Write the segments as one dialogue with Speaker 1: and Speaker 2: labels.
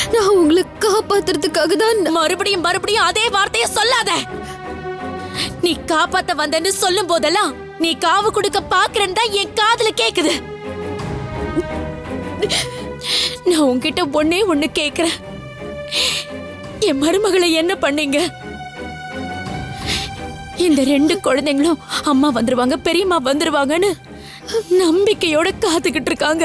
Speaker 1: நான் உங்களை காப்பாத்துறதுக்காக தான் நான்-
Speaker 2: மறுபடியும் மறுபடியும் அதே வார்த்தைய சொல்லாத நீ காப்பாத்த வந்தேன்னு சொல்லும் போதெல்லாம் நீ காவு கொடுக்க பாக்குறேன்னு தான் என் காதுல கேக்குது நான் உன்கிட்ட ஒன்னே ஒண்ணு கேக்குறேன் என் மருமகளை என்ன பண்ணீங்க இந்த ரெண்டு குழந்தைங்களும் அம்மா வந்துருவாங்க பெரியம்மா வந்துருவாங்கன்னு நம்பிக்கையோட காத்துக்கிட்டு இருக்காங்க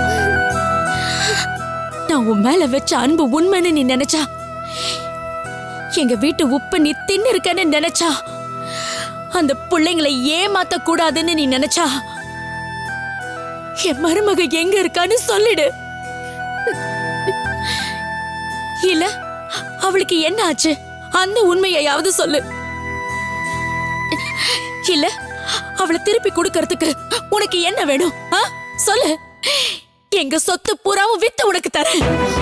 Speaker 2: நான் உன் மேல வச்ச அன்பு உண்மைன்னு நீ நினைச்சா எங்க வீட்டு உப்பு நீ தின்னு இருக்கன்னு நினைச்சா அந்த பிள்ளைங்களை ஏமாத்த கூடாதுன்னு நீ நினைச்சா என் மருமக எங்க இருக்கான்னு சொல்லிடு இல்ல அவளுக்கு என்ன ஆச்சு அந்த உண்மையாவது சொல்லு இல்ல அவளை திருப்பி கொடுக்கறதுக்கு உனக்கு என்ன வேணும் ஆ? சொல்லு எங்க சொத்து பூராவும் வித்து உனக்கு தரேன்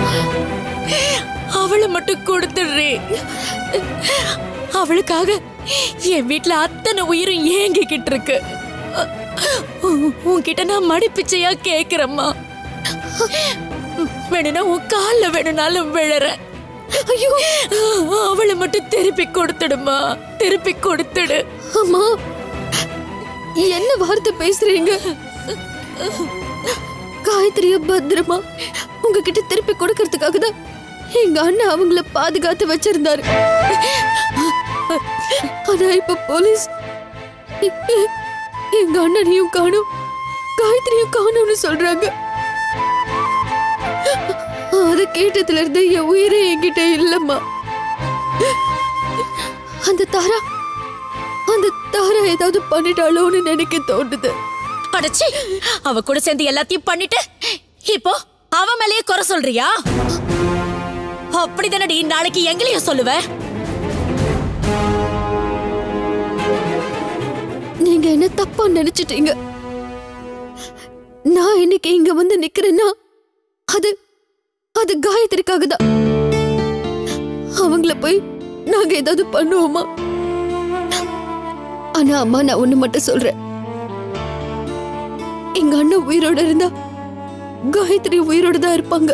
Speaker 2: அவளை மட்டும் கொடுத்துடுறே அவளுக்காக என் வீட்ல அத்தனை உயிரும் ஏங்கிக்கிட்டு இருக்கு உ- உன்கிட்ட நான் மடிப்பிச்சையா கேக்குறேம்மா வேணும்னா உன் கால்ல வேணும்னாலும் விழறேன் ஐயோ அவளை மட்டும் திருப்பி கொடுத்துடுமா திருப்பி கொடுத்துடு
Speaker 1: அம்மா என்ன வார்த்தை பேசுறீங்க காயத்ரிய பத்திரமா உங்ககிட்ட திருப்பி கொடுக்கறதுக்காக தான் எங்க அண்ணன் அவங்கள பாதுகாத்து வச்சிருந்தாரு ஆனா இப்ப போலீஸ் எ- எ- எங்க அண்ணனையும் காணும் காயத்ரியும் காணும்னு சொல்றாங்க அத கேட்டதுல இருந்து என் உயிரே என்கிட்ட இல்லம்மா அந்த தாரா அந்த தாரா ஏதாவது பண்ணிட்டாளோன்னு நினைக்க தோணுது
Speaker 2: அடச்சி அவ கூட சேர்ந்து எல்லாத்தையும் பண்ணிட்டு இப்போ அவ மேலயே குறை சொல்றியா அப்படிதானடி நாளைக்கு எங்களையும் சொல்லுவ
Speaker 1: நீங்க என்ன தப்பா நினைச்சிட்டீங்க நான் இன்னைக்கு இங்க வந்து நிக்கிறேன்னா அது அது காயத்ரிக்காக தான் அவங்கள போய் நாங்க ஏதாவது பண்ணுவோமா ஆனா அம்மா நான் ஒண்ணு மட்டும் சொல்றேன் எங்க அண்ணன் உயிரோட இருந்தா காயத்ரி உயிரோட தான் இருப்பாங்க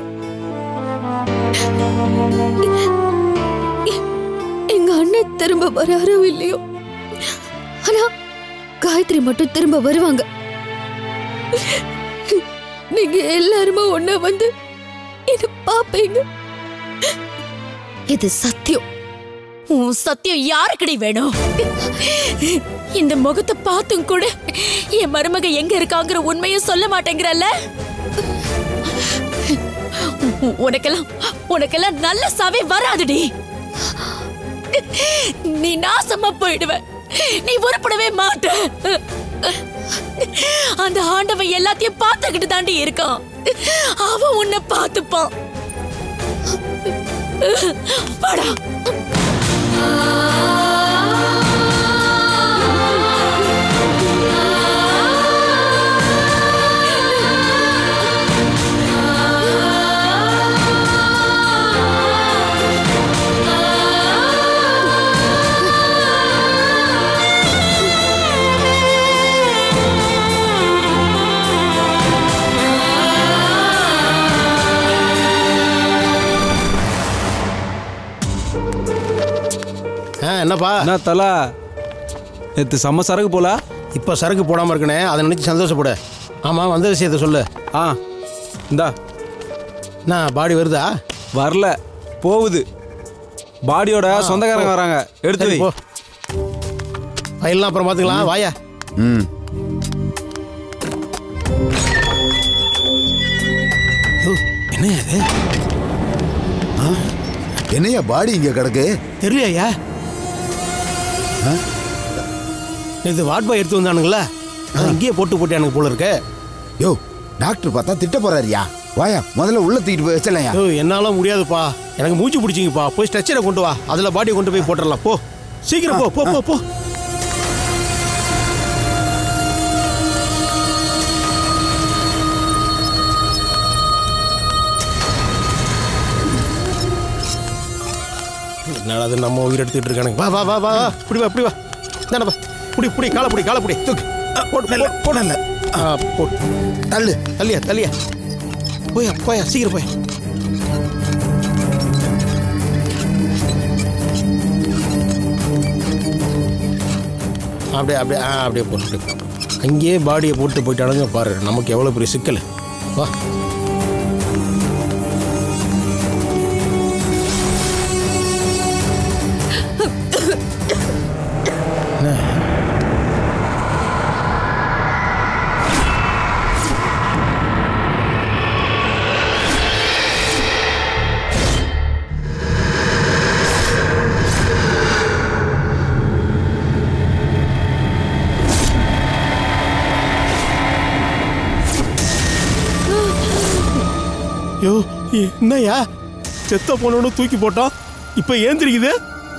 Speaker 1: எ- எங்க அண்ணன் திரும்ப வராரோ இல்லையோ ஆனா காயத்ரி மட்டும் திரும்ப வருவாங்க நீங்க எல்லாருமே ஒண்ணா வந்து என்ன பாப்பீங்க இது சத்தியம்
Speaker 2: உன் சத்தியம் யாருக்கடி வேணும் இந்த முகத்தை பார்த்தும் கூட என் மருமக எங்க இருக்காங்கிற உண்மையை சொல்ல மாட்டேங்கிறல்ல உ- உனக்கெல்லாம் உனக்கெல்லாம் நல்ல சாவே வராதுடி நீ நாசமா போயிடுவ நீ உருப்படவே மாட்ட அந்த ஆண்டவன் எல்லாத்தையும் பார்த்துக்கிட்டு தாண்டி இருக்கான் அவன் உன்னை பார்த்துப்பான் வாடா
Speaker 3: ஆ என்னப்பா
Speaker 4: என்ன தலா நேற்று செம்ம சரக்கு போல
Speaker 3: இப்போ சரக்கு போடாமல் இருக்கனே அதை நினச்சி சந்தோஷப்படு ஆமாம் வந்த விஷயத்த சொல்லு
Speaker 4: ஆ இந்தா
Speaker 3: என்ன பாடி வருதா
Speaker 4: வரல போகுது பாடியோட சொந்தக்காரங்க வராங்க எடுத்து
Speaker 3: சரி,
Speaker 4: வை
Speaker 3: போ ஃபைல்லாம் அப்புறம் பார்த்துக்கலாம் வாயா
Speaker 5: ம்
Speaker 3: ஐயோ, என்னய்யா இது
Speaker 5: என்னையா பாடி இங்க கிடக்கு
Speaker 3: தெரியலையா இது வாட் பாய் எடுத்து வந்தானுங்களா அதை இங்கேயே போட்டு போட்டு எனக்கு போல இருக்கு
Speaker 5: யோ டாக்டர் பார்த்தா திட்ட போறாருயா வாயா முதல்ல உள்ள தூக்கிட்டு போய் வச்சலையா
Speaker 3: ஐயோ என்னால முடியாதுப்பா எனக்கு மூச்சு பிடிச்சிங்கப்பா போய் ஸ்ட்ரெச்சரை கொண்டு வா அதில் பாடியை கொண்டு போய் போட்டுடலாம் போ சீக்கிரம் போ போ போ போ என்னடா அது நம்ம உயிர் எடுத்துக்கிட்டு இருக்கானுங்க வா வா வா வா வா இப்படி வா இப்படி வா தானப்பா புடி புடி காலை புடி காலை புடி தூக்கு ஆ, போடு போடு, போடல ஆ போடு
Speaker 5: தள்ளு
Speaker 3: தள்ளியா தள்ளியா போயா போயா சீக்கிரம் போயா அப்படியே அப்படியே ஆ அப்படியே போட்டு அப்படியே போட்டு. அங்கேயே பாடியை போட்டு போயிட்டானுங்க பாரு நமக்கு எவ்வளோ பெரிய சிக்கல் வா என்ன? யோ என்னய்யா செத்த போனவனு தூக்கி போட்டான் இப்போ ஏந்திரிக்குது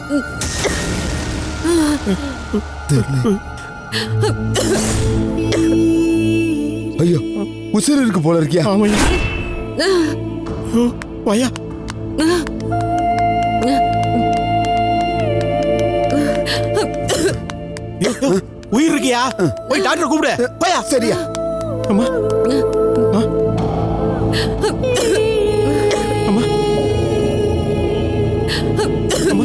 Speaker 5: ஐயோ உசுர் இருக்கு போல இருக்கியா
Speaker 3: ஆமாய்யா யோ வாயா யோ, யோ, உயிர் இருக்கியா போய் டாக்டர் கூப்பிடு போயா
Speaker 5: சரியா
Speaker 3: அம்மா அம்மா அம்மா அம்மா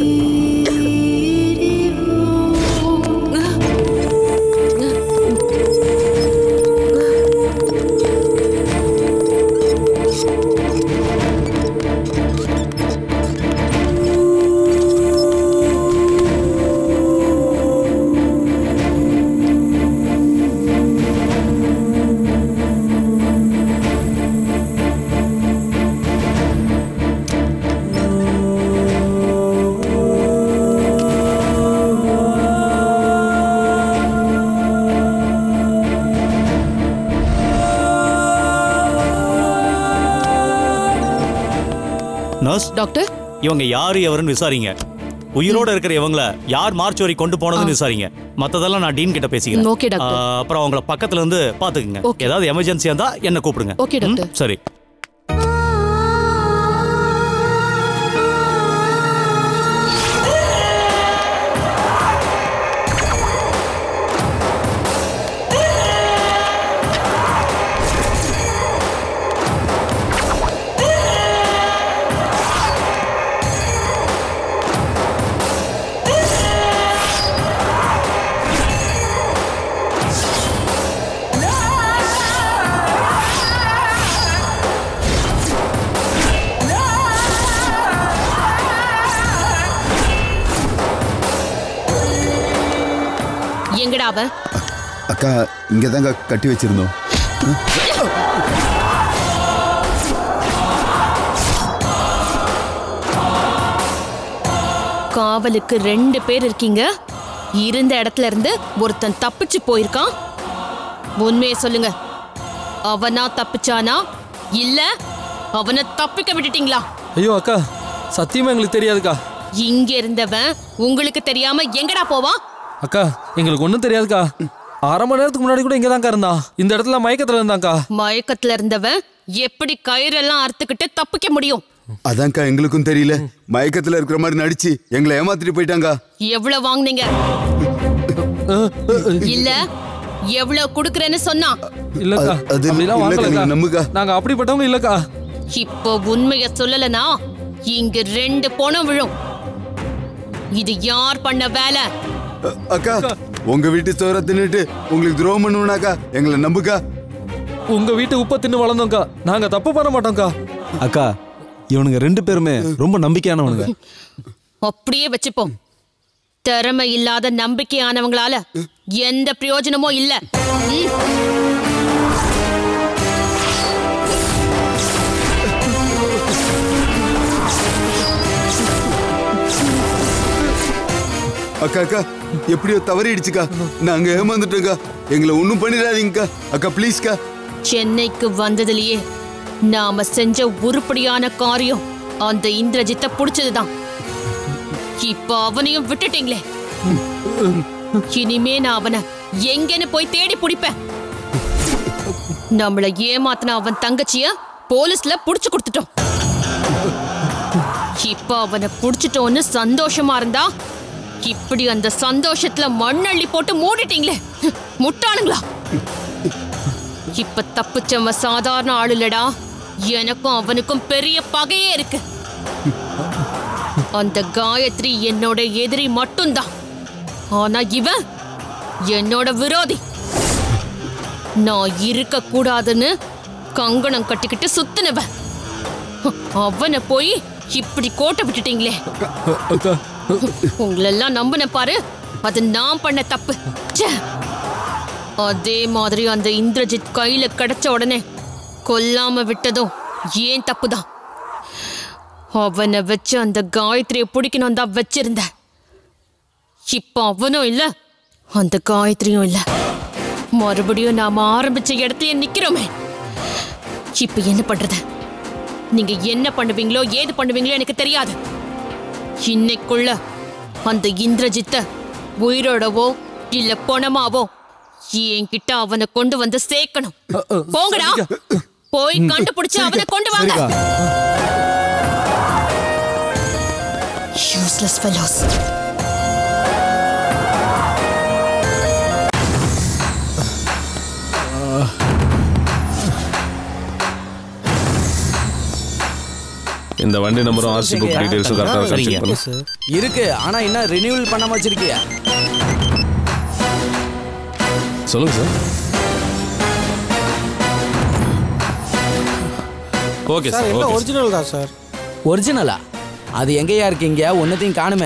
Speaker 6: நர்ஸ்
Speaker 1: டாக்டர்
Speaker 6: இவங்க யாரு எவருன்னு விசாரிங்க உயிரோட இருக்கிற இவங்கள யார் மார்ச் வரை கொண்டு போனதுன்னு விசாரிங்க மத்ததெல்லாம் நான் டீன் கிட்ட பேசிக்கிறேன்
Speaker 1: ஓகே, டாக்டர்.
Speaker 6: ஆ, அப்புறம் அவங்கள பக்கத்துல இருந்து பாத்துக்குங்க
Speaker 1: ஓகே.
Speaker 6: ஏதாவது எமர்ஜென்சியா இருந்தா என்ன கூப்பிடுங்க
Speaker 1: ஓகே,
Speaker 6: ம்,
Speaker 1: டாக்டர்.
Speaker 6: சரி
Speaker 1: எங்கடா அவன்
Speaker 5: அக்கா இங்கே தாங்க கட்டி வச்சிருந்தோம்
Speaker 1: காவலுக்கு ரெண்டு பேர் இருக்கீங்க இருந்த இடத்துல இருந்து ஒருத்தன் தப்பிச்சு போயிருக்கான் உண்மையை சொல்லுங்க அவனா தப்பிச்சானா இல்ல அவனை தப்பிக்க விட்டுட்டீங்களா
Speaker 7: ஐயோ அக்கா சத்தியமா எங்களுக்கு தெரியாதுக்கா
Speaker 1: இங்க இருந்தவன் உங்களுக்கு தெரியாம எங்கடா போவான்
Speaker 7: அக்கா எங்களுக்கு ஒன்றும் தெரியாதுக்கா அரை மணி நேரத்துக்கு முன்னாடி கூட இங்கே தான்க்கா இருந்தான் இந்த இடத்துல மயக்கத்தில் இருந்தாங்க்கா
Speaker 1: மயக்கத்துல இருந்தவன் எப்படி கயிறெல்லாம் அறுத்துக்கிட்டு தப்பிக்க முடியும்
Speaker 5: அதான்க்கா எங்களுக்கும் தெரியல மயக்கத்துல இருக்கிற மாதிரி நடிச்சு எங்களை ஏமாத்திட்டு போயிட்டாங்க
Speaker 1: எவ்வளவு வாங்குனீங்க இல்ல எவ்வளவு குடுக்கறேன்னு சொன்னா
Speaker 7: இல்லக்கா
Speaker 5: அது- அது
Speaker 7: அப்படிலாம்
Speaker 5: இல்லக்கா,
Speaker 7: வாங்கலக்கா
Speaker 5: நீங்க நம்புக்கா.
Speaker 7: நாங்க அப்படிப்பட்டவங்க இல்லக்கா
Speaker 1: இப்போ உண்மைய சொல்லலனா இங்க ரெண்டு பணம் விழும் இது யார் பண்ண வேலை
Speaker 5: அ- அக்கா உங்க வீட்டு சோற தின்னுட்டு உங்களுக்கு துரோகம் பண்ணுவனாக்கா எங்களை நம்புக்கா
Speaker 7: உங்க வீட்டு உப்பை தின்னு வளர்ந்தோம்க்கா நாங்க தப்பு பண்ண மாட்டோம்க்கா
Speaker 4: அக்கா இவனுங்க ரெண்டு பேருமே ரொம்ப நம்பிக்கையானவனுங்க
Speaker 1: அப்படியே வச்சுப்போம் திறமை இல்லாத நம்பிக்கையானவங்களால எந்த பிரயோஜனமும் இல்ல ம்.
Speaker 5: அக்கா அக்கா எப்படியோ தவறிடுச்சுக்கா நாங்க ஏமாந்துட்டோம்க்கா எங்களை ஒண்ணும் பண்ணிடாதீங்கக்கா அக்கா ப்ளீஸ்க்கா
Speaker 1: சென்னைக்கு வந்ததுலயே நாம செஞ்ச உருப்படியான காரியம் அந்த இந்திரஜித்தை புடிச்சதுதான் இப்ப அவனையும் விட்டுட்டீங்களே இனிமே நான் அவனை எங்கன்னு போய் தேடி பிடிப்பேன் நம்மள ஏமாத்தின அவன் தங்கச்சிய போலீஸ்ல புடிச்சு கொடுத்துட்டோம் இப்ப அவனை புடிச்சிட்டோன்னு சந்தோஷமா இருந்தா இப்படி அந்த சந்தோஷத்துல மண்ணள்ளி போட்டு மூடிட்டீங்களே முட்டானுங்களா இப்ப தப்பிச்சவன் சாதாரண ஆள் இல்லடா எனக்கும் அவனுக்கும் பெரிய பகையே இருக்கு அந்த காயத்ரி என்னோட எதிரி மட்டும்தான் ஆனா இவன் என்னோட விரோதி நான் இருக்க கூடாதுன்னு கங்கணம் கட்டிக்கிட்டு சுத்தினவன் அவனை போய் இப்படி கோட்டை விட்டுட்டீங்களே உங்களெல்லாம் நம்பின பாரு அது நான் பண்ண தப்பு ச்சே. அதே மாதிரி அந்த இந்திரஜித் கையில கிடைச்ச உடனே கொல்லாம விட்டதும் ஏன் தப்புதான் அவனை வச்சு அந்த காயத்ரியை பிடிக்கணும் தான் வச்சிருந்த இப்ப அவனும் இல்ல அந்த காயத்ரியும் இல்ல மறுபடியும் நாம ஆரம்பிச்ச இடத்துலயே நிக்கிறோமே இப்ப என்ன பண்றது நீங்க என்ன பண்ணுவீங்களோ ஏது பண்ணுவீங்களோ எனக்கு தெரியாது இன்னைக்குள்ள அந்த இந்திரஜித்த உயிரோடவோ இல்ல பொணமாவோ என்கிட்ட அவனை கொண்டு வந்து சேர்க்கணும் போங்கடா போய் கண்டுபிடிச்சு அவனை கொண்டு வாங்க யூஸ்லெஸ் ஃபெலோஸ்
Speaker 8: இந்த வண்டி நம்பரும் ஆர்சி புக் டீடைல்ஸும் கரெக்டாக
Speaker 6: சரிங்க.
Speaker 8: செக் பண்ணு
Speaker 9: இருக்கு ஆனா இன்னும் ரினியூவல் பண்ணாம வச்சிருக்கியா
Speaker 8: சொல்லுங்க சார் ஓகே
Speaker 3: சார்
Speaker 8: சார்
Speaker 3: எல்லாம்
Speaker 8: ஓகே
Speaker 3: ஒரிஜினல் தான் சார்
Speaker 9: ஒரிஜினலா அது எங்கேயா இருக்கீங்க ஒன்னத்தையும் காணுமே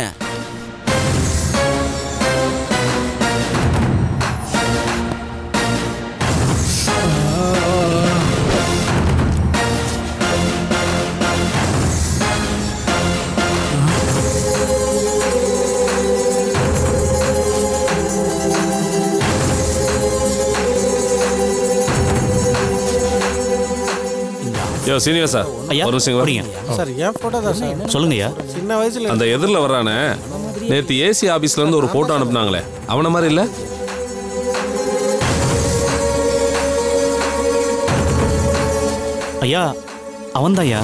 Speaker 8: யோ சீனியர் சார்
Speaker 6: ஐயா
Speaker 8: ஒரு நிமிஷம்
Speaker 6: அப்படிங்க
Speaker 3: சார் என் ஃபோட்டோ தான் சார்
Speaker 6: சொல்லுங்க ஐயா
Speaker 3: சின்ன வயசுல
Speaker 8: அந்த எதிரில் வர்றானே நேற்று ஏசி ஆபீஸ்ல இருந்து ஒரு போட்டோ அனுப்புனாங்களே அவன மாதிரி இல்ல
Speaker 6: ஐயா அவன்தான் ஐயா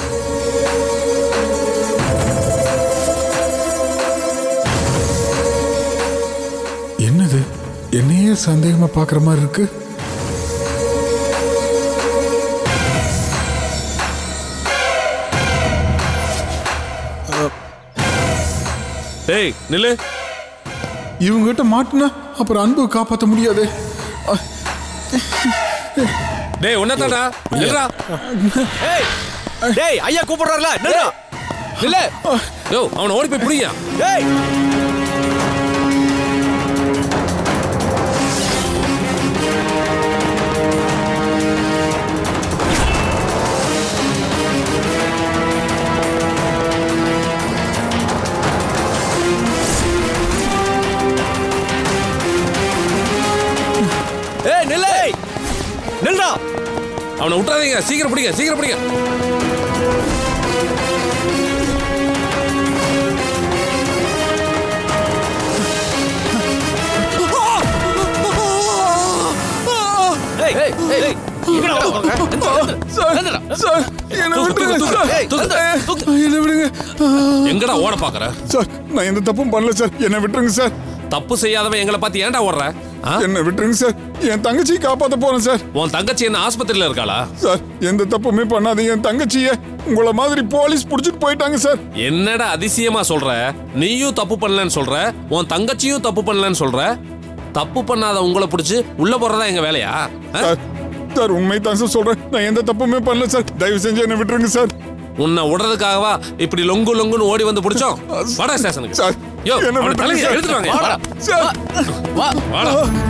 Speaker 10: என்னது என்னையே சந்தேகமா பார்க்குற மாதிரி இருக்கு
Speaker 8: டேய் நில்லு
Speaker 10: இவங்ககிட்ட மாட்டினா அப்புறம் அன்பு காப்பாற்ற முடியாது
Speaker 8: டேய் உன்னதாடா நில்றா
Speaker 9: டேய் ஐயா கூப்பிடுறாருல நில்லு நில்லு
Speaker 8: யோ அவனை ஓடி போய் புடிங்க
Speaker 9: டேய் ஏய் நில்லு நில்றா
Speaker 8: அவனை விட்டுறாதீங்க சீக்கிரம் பிடிங்க சீக்கிரம் பிடிங்க
Speaker 9: ஏய் ஏய் ஏய்
Speaker 10: சார் சார் என்ன விட்டுருங்க சார் என்ன விடுங்க
Speaker 8: எங்கடா ஓட பாக்குற
Speaker 10: சார் நான் எந்த தப்பும் பண்ணல சார் என்ன விட்டுருங்க சார்
Speaker 8: தப்பு செய்யாதவன் எங்களை பார்த்து ஏன்டா ஓடுற ஆ?
Speaker 10: என்ன விட்டுருங்க சார் என் தங்கச்சியை காப்பாத்த போறேன் சார்
Speaker 8: உன் தங்கச்சி என்ன ஆஸ்பத்திரியில இருக்காளா
Speaker 10: சார் எந்த தப்புமே பண்ணாதீங்க என் தங்கச்சிய உங்கள மாதிரி போலீஸ் புடிச்சிட்டு போயிட்டாங்க சார்
Speaker 8: என்னடா அதிசயமா சொல்ற நீயும் தப்பு பண்ணலன்னு சொல்ற உன் தங்கச்சியும் தப்பு பண்ணலன்னு சொல்ற தப்பு பண்ணாத உங்களை பிடிச்சு உள்ள போறதா எங்க வேலையா ஆ?
Speaker 10: சார் சார் உண்மை தான் சார் சொல்றேன் நான் எந்த தப்புமே பண்ணல சார் தயவு செஞ்சு என்ன விட்டுருங்க சார்
Speaker 8: உன்னை விடுறதுக்காகவா இப்படி லொங்கு லொங்குன்னு ஓடி வந்து பிடிச்சோம் வாடா ஸ்டேஷனுக்கு
Speaker 10: சார்
Speaker 8: யோ
Speaker 10: என்ன
Speaker 8: அவனை
Speaker 10: விட்டுருங்க
Speaker 8: தலையை
Speaker 10: சார்.
Speaker 8: எடுத்துட்டு வாங்க வாடா
Speaker 10: சார்
Speaker 9: வா
Speaker 8: வாடா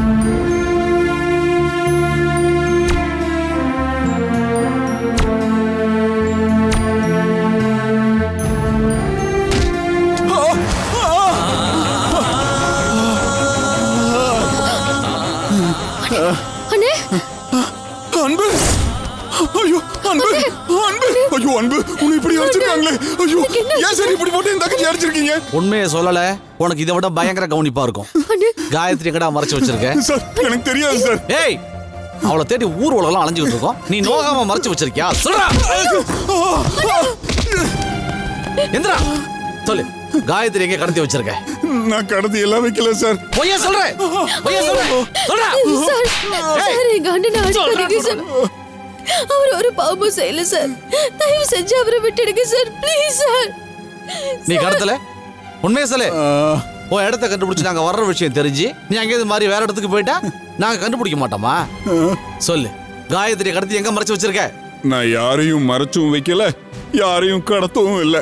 Speaker 1: அண்ணே
Speaker 10: அன்பு ஐயோ அன்பு அன்பு ஐயோ அன்பு உன்னை இப்படி அடிச்சிருக்காங்களே ஐயோ ஏன் சார் இப்படி போட்டு என் தங்கச்சி அடிச்சிருக்கீங்க
Speaker 11: உண்மையை சொல்லல உனக்கு இதை விட பயங்கர கவனிப்பா இருக்கும் காயத்ரி எங்கடா மறைச்சு வச்சிருக்க
Speaker 10: சார் எனக்கு தெரியாது சார்
Speaker 11: ஏய் அவளை தேடி ஊர் உலகம் அலைஞ்சுக்கிட்டு இருக்கோம் நீ நோகாம மறைச்சு வச்சிருக்கியா சொல்றா எந்திரா சொல்லு காயத்ரி எங்க கடத்தி வச்சிருக்க
Speaker 10: நான் கடத்தி எல்லாம் வைக்கல சார்
Speaker 11: பொய்யா சொல்ற பொய்யா சொல்ற சொல்றா
Speaker 2: சார் சார் எங்க அண்ணனை அடிக்காதீங்க சார் அவர் ஒரு பாவமும் செய்யல சார் தயவு செஞ்சு அவரை விட்டுடுங்க சார் ப்ளீஸ் சார்
Speaker 11: நீ கடத்தல உண்மையை சொல்லு
Speaker 10: ஆ,
Speaker 11: உன் இடத்த கண்டுபிடிச்சு நாங்க வர்ற விஷயம் தெரிஞ்சு நீ அங்கே இது மாதிரி வேற இடத்துக்கு போயிட்டா நாங்க கண்டுபிடிக்க மாட்டோமா சொல்லு காயத்ரி கடத்தி எங்க மறைச்சு வச்சிருக்க
Speaker 10: நான் யாரையும் மறைச்சும் வைக்கல யாரையும் கடத்தவும் இல்லை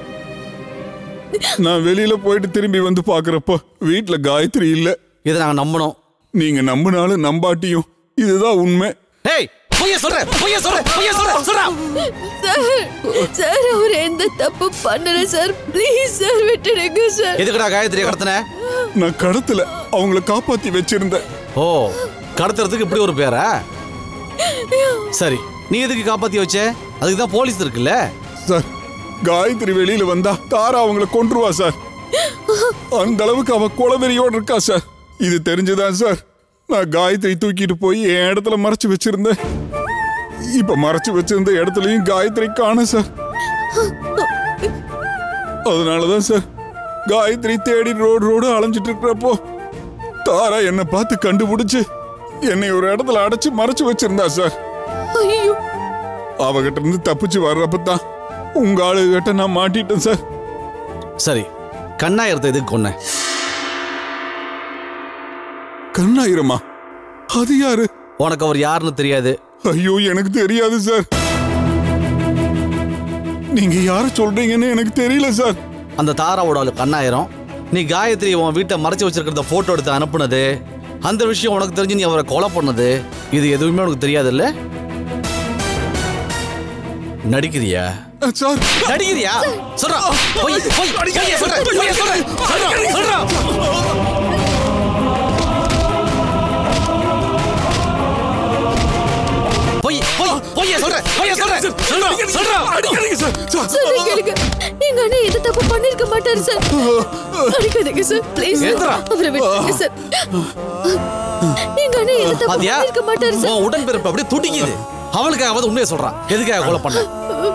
Speaker 10: நான் வெளியில போயிட்டு திரும்பி வந்து பாக்குறப்போ வீட்ல காயத்ரி இல்ல
Speaker 11: இதை நாங்க நம்பணும்
Speaker 10: நீங்க நம்பினாலும் நம்பாட்டியும் இதுதான் உண்மை
Speaker 11: ஏய் பொய்ய சொல்ற பொய்ய சொல்ற பொய்ய சொல்ற சொல்றா
Speaker 2: சார் சார் அவர் எந்த தப்பு பண்ணல சார் ப்ளீஸ் சார் விட்டுடுங்க சார்
Speaker 11: எதுக்குடா காயத்ரியை கடத்தின
Speaker 10: நான் கடத்தல அவங்கள காப்பாத்தி வச்சிருந்தேன்
Speaker 11: ஓ கடத்துறதுக்கு இப்படி ஒரு பேரா சரி நீ எதுக்கு காப்பாத்தி வச்ச அதுக்கு தான் போலீஸ் இருக்குல்ல
Speaker 10: சார் காயத்ரி வெளியில வந்தா தாரா அவங்கள கொன்றுவா சார் அந்த அளவுக்கு அவ குலவெறியோடு இருக்கா சார் இது தெரிஞ்சுதான் சார் நான் காயத்ரி தூக்கிட்டு போய் என் இடத்துல மறைச்சு வச்சிருந்தேன் இப்ப மறைச்சு வச்சிருந்த இடத்துலயும் காயத்ரி காண சார் அதனாலதான் சார் காயத்ரி தேடி ரோடு ரோடு அலைஞ்சிட்டு இருக்கிறப்போ தாரா என்னை பார்த்து கண்டுபிடிச்சு என்னை ஒரு இடத்துல அடைச்சு மறைச்சு வச்சிருந்தா சார்
Speaker 2: ஐயோ
Speaker 10: அவகிட்ட இருந்து தப்பிச்சு வர்றப்ப தான் உங்க ஆளுகிட்ட நான் மாட்டிட்டேன் சார்
Speaker 11: சரி கண்ணாயிரத்தை எதுக்கு கொன்ன
Speaker 10: கண்ணாயிரமா அது யாரு
Speaker 11: உனக்கு அவர் யாருன்னு தெரியாது
Speaker 10: ஐயோ எனக்கு தெரியாது சார் நீங்க யார சொல்றீங்கன்னு எனக்கு தெரியல சார்
Speaker 11: அந்த தாராவோட ஆளு கண்ணாயிரம் நீ காயத்ரி உன் வீட்டை மறைச்சு வச்சிருக்கிறத போட்டோ எடுத்து அனுப்புனது அந்த விஷயம் உனக்கு தெரிஞ்சு நீ அவரை கொலை பண்ணது இது எதுவுமே உனக்கு தெரியாதுல்ல நடிக்கிறியா
Speaker 10: சார்
Speaker 11: நடிக்கிறியா சொல்றா பொய் பொய் பொய்யை சொல்ற பொய்யை சொல்ற சொல்றா சொல்றா பொய் பொய் பொய்யை சொல்ற பொய்யை சொல்ற சொல்றா சொல்றா
Speaker 10: அடிக்காதீங்க சார் சார்
Speaker 2: சார் கேளுங்க எங்க அண்ணன் எந்த தப்பு பண்ணிருக்க மாட்டாரு சார் அடிக்காதீங்க சார் ப்ளீஸ்
Speaker 11: எந்திரா.
Speaker 2: அவரை விட்டுருங்க சார் எங்க அண்ணன் எந்த தப்பு
Speaker 11: பாத்தியா
Speaker 2: பண்ணிருக்க மாட்டாரு சார்
Speaker 11: உன் உடன்பிறப்பு அப்படியே துடிக்குது அவளுக்காக உண்மையை சொல்றான் எதுக்காக கொலை பண்ண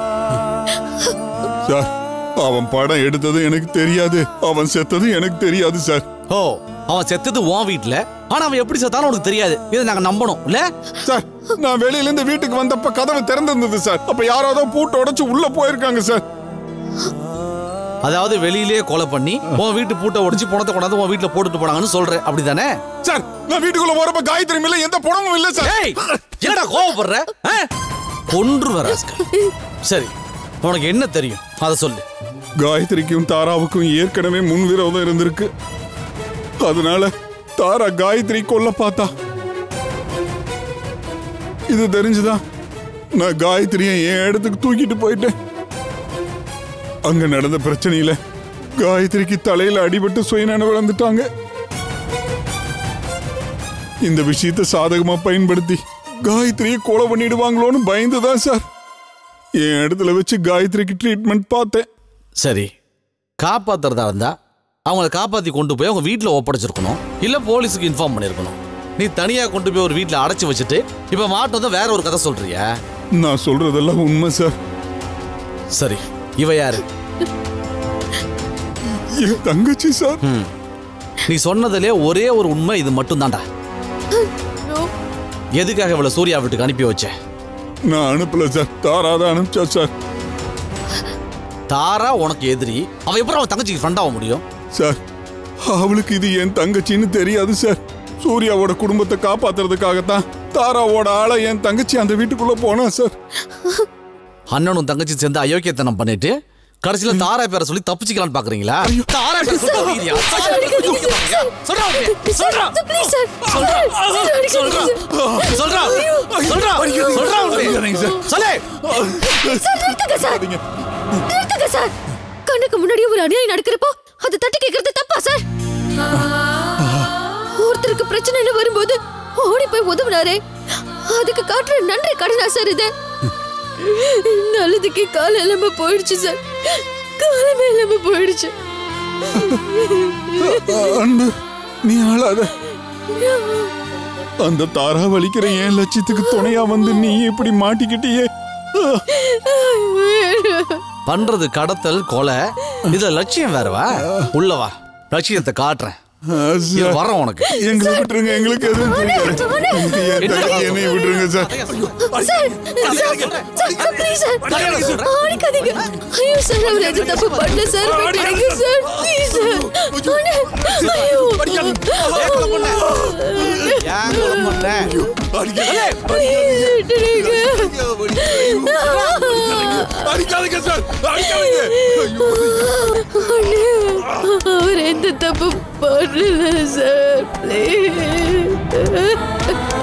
Speaker 10: சார் அவன் படம் எடுத்தது எனக்கு தெரியாது அவன் செத்தது எனக்கு தெரியாது சார்
Speaker 11: ஓ அவன் செத்தது உன் வீட்ல ஆனா அவன் எப்படி செத்தாலும் உனக்கு தெரியாது இதை நாங்க நம்பணும் இல்ல
Speaker 10: சார் நான் வெளியில இருந்து வீட்டுக்கு வந்தப்ப கதவு திறந்திருந்தது சார் அப்ப யாராவது பூட்டு உடைச்சு உள்ள போயிருக்காங்க சார்
Speaker 11: அதாவது வெளியிலேயே கொலை பண்ணி உன் வீட்டு பூட்டை உடைச்சு பணத்தை கொண்டாந்து உன் வீட்டுல போட்டுட்டு போனாங்கன்னு சொல்ற அப்படிதானே
Speaker 10: சார் நான் வீட்டுக்குள்ள போறப்ப காயத்ரி மேல எந்த படமும் இல்ல சார்
Speaker 11: ஏய் என்னடா கோவப்படுற ஆ? கொன்று வர சரி உனக்கு என்ன தெரியும் அதை சொல்லு
Speaker 10: காயத்ரிக்கும் தாராவுக்கும் ஏற்கனவே முன்விரோதம் இருந்திருக்கு அதனால தாரா காயத்ரி கொல்ல பார்த்தா இது தெரிஞ்சுதான் நான் காயத்ரியை என் இடத்துக்கு தூக்கிட்டு போயிட்டேன் அங்க நடந்த பிரச்சனையில காயத்ரிக்கு தலையில அடிபட்டு சுயநனவு இழந்துட்டாங்க இந்த விஷயத்தை சாதகமா பயன்படுத்தி காயத்ரியை கொலை பண்ணிடுவாங்களோன்னு பயந்துதான் சார் என் இடத்துல வச்சு காயத்ரிக்கு ட்ரீட்மெண்ட் பார்த்தேன்
Speaker 11: சரி காப்பாத்துறதா இருந்தா அவங்கள காப்பாத்தி கொண்டு போய் அவங்க வீட்டுல ஒப்படைச்சிருக்கணும் இல்ல போலீஸுக்கு இன்ஃபார்ம் பண்ணிருக்கணும் நீ தனியா கொண்டு போய் ஒரு வீட்டுல அடைச்சு வச்சுட்டு இப்ப மாட்டோம் வேற ஒரு கதை சொல்றியா
Speaker 10: நான் சொல்றதெல்லாம் உண்மை சார்
Speaker 11: சரி இவ யாரு
Speaker 10: என் தங்கச்சி சார்
Speaker 11: ம். நீ சொன்னதுலே ஒரே ஒரு உண்மை இது மட்டும் தான்டா எதுக்காக இவளை சூர்யா வீட்டுக்கு அனுப்பி வச்ச
Speaker 10: நான் அனுப்பல சார் தாரா தான் அனுப்பிச்சா சார்
Speaker 11: தாரா உனக்கு எதிரி அவ எப்படி அவன் தங்கச்சிக்கு ஃப்ரெண்ட் ஆக முடியும்
Speaker 10: சார் அவளுக்கு இது என் தங்கச்சின்னு தெரியாது சார் சூர்யாவோட குடும்பத்தை காப்பாத்துறதுக்காகத்தான் தாராவோட ஆளை என் தங்கச்சி அந்த வீட்டுக்குள்ள போனா சார்
Speaker 11: அண்ணனும் தங்கச்சி சேர்ந்து அயோக்கியத்தனம் பண்ணிட்டு கடைசியில தாரா பேரை சொல்லி தப்பிச்சுக்கலாம்னு பாக்குறீங்களா தாரா பேரை சொல்லி தப்பிக்கிறியா? சொல்றா உண்மையை. சொல்றா.
Speaker 2: ப்ளீஸ் சார்
Speaker 11: சொல்றா. சொல்றா. சொல்றா. சொல்றா. சொல்றா உண்மையை. சொல்லு.
Speaker 2: சார் நிறுத்துங்க சார் நிறுத்துங்க சார் கண்ணுக்கு முன்னாடி ஒரு அநியாயம் நடக்கிறப்போ அதை தட்டி கேட்கறது தப்பா சார் ஒருத்தருக்கு பிரச்சனைன்னு வரும்போது ஓடி போய் உதவுனாரே அதுக்கு காட்டுற நன்றி கடனா சார் இது நல்லதுக்கு கால எலும்பு போயிடுச்சு சார் காலமே எலும்பு போயிடுச்சு
Speaker 10: அன்பு நீ ஆளாத அந்த தாரா வலிக்கிற என் லட்சியத்துக்கு துணையா வந்து நீ இப்படி மாட்டிக்கிட்டியே
Speaker 11: பண்றது கடத்தல் கொலை இதுல லட்சியம் வேறவா உள்ளவா லட்சியத்தை காட்டுறேன் இது வரோம் உனக்கு
Speaker 10: எங்களை விட்டுருங்க எங்களுக்கு எதுவும் தெரியாது என் தங்கச்சி என்னை விட்டுருங்க sir
Speaker 2: sir sir please sir அடிக்காதீங்க ஐயோ சார் அவர் எது தப்பு பண்ணல சார் விட்டுடுங்க சார் ப்ளீஸ் சார் ஐயோ
Speaker 10: அடிக்காதீங்க சார் அடிக்காதீங்க
Speaker 2: அவர் எந்த தப்பு பண்ணல சார் ப்ளீஸ்